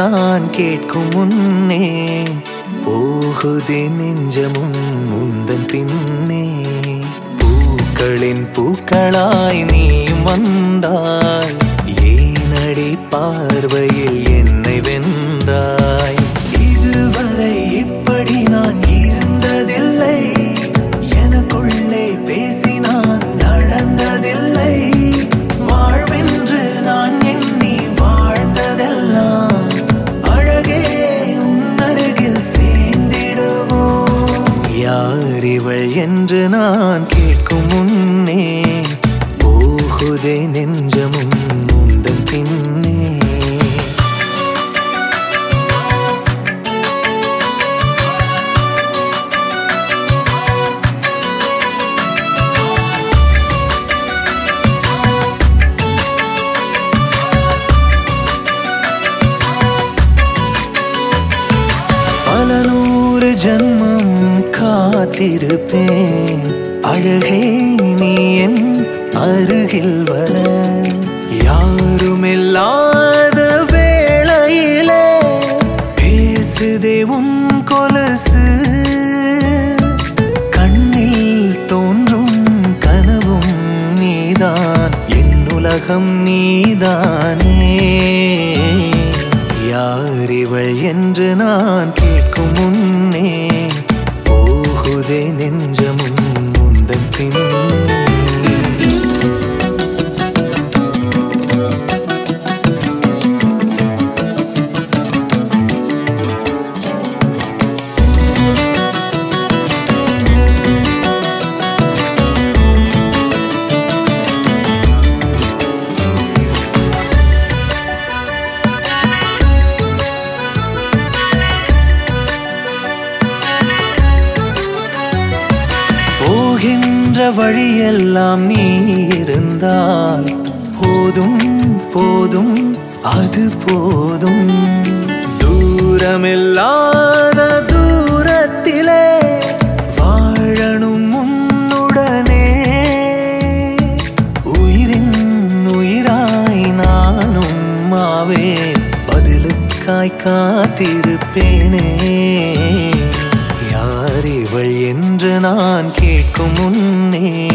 நான் கேட்கும் முன்னே போகுதே நெஞ்சமும் முந்தன் பின்னே பூக்களின் பூக்களாய் நீ வந்தாய் ஏனடி பார்வையில் என்னை வெந்தாய் இதுவரை இப்படி நான் இருந்ததில்லை எனக்குள்ளே பேசி நான் நடந்ததில்லை வாழ்வென்று நான் எண்ணி வாழ்ந்ததெல்லாம் அழகே உன்னருகில் சேர்ந்திடுவோம் யார் இவள் என்று நான் கேட்கும் முன்னே போகுதே நெஞ்சமும் முந்தன் பின்னே பல நூறு ஜன்மம் காத்திருப்பேன் அழகே நீ என் அருகில் வர யாருமில்லாத வேளையிலே பேசுதே உன் கொலுசு கண்ணில் தோன்றும் கனவும் நீதான் என் உலகம் நீதானே யார் இவள் என்று நான் கேட்கும் முன்னே போகுதே நெஞ்சமும் முந்தன் பின்னே போகின்ற வழியெல்லாம் நீ இருந்தால் போதும் போதும் அது போதும் தூரமில்லாத தூரத்திலே வாழணும் உன்னுடனே உயிரின் உயிராய் நானும் மாவே பதிலுக்காய் காத்திருப்பேனே யார் இவள் என்று நான் கேட்கும் முன்னே